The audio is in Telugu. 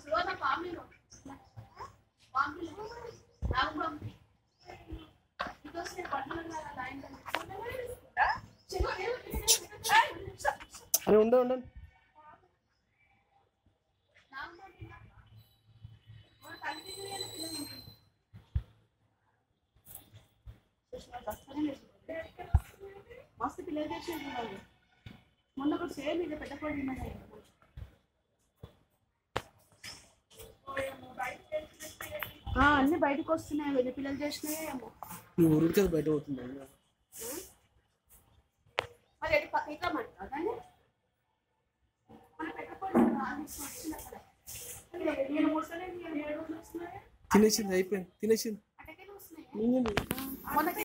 లోన పామిలో పామిలో నాకు పంపి ఇదొస్తే పట్ల లైన్ అని ఉండే ఉండండి నాకు పంపి మన తల్లి పిల్లలు మస్తు పిల్లలు చేసేది వాళ్ళు మొన్న కూడా సేమ్ ఇది పెద్ద కోడి ఉన్నాయి ఆ, అన్ని బయటకు వస్తున్నాయి వెళ్ళి పిల్లలు చేసినాయి ఏమో ఈ ఊరికి కదా బయట పోతుంది మరి ఎటు పక్క ఇట్లా మంటారు దాన్ని మన పెద్ద కోడి వచ్చింది అక్కడ నేను ముసలేదు ఏడు రోజులు వస్తున్నాయి తినేసింది అయిపోయింది తినేసింది అటకే వస్తున్నాయి మింగింది మొన్న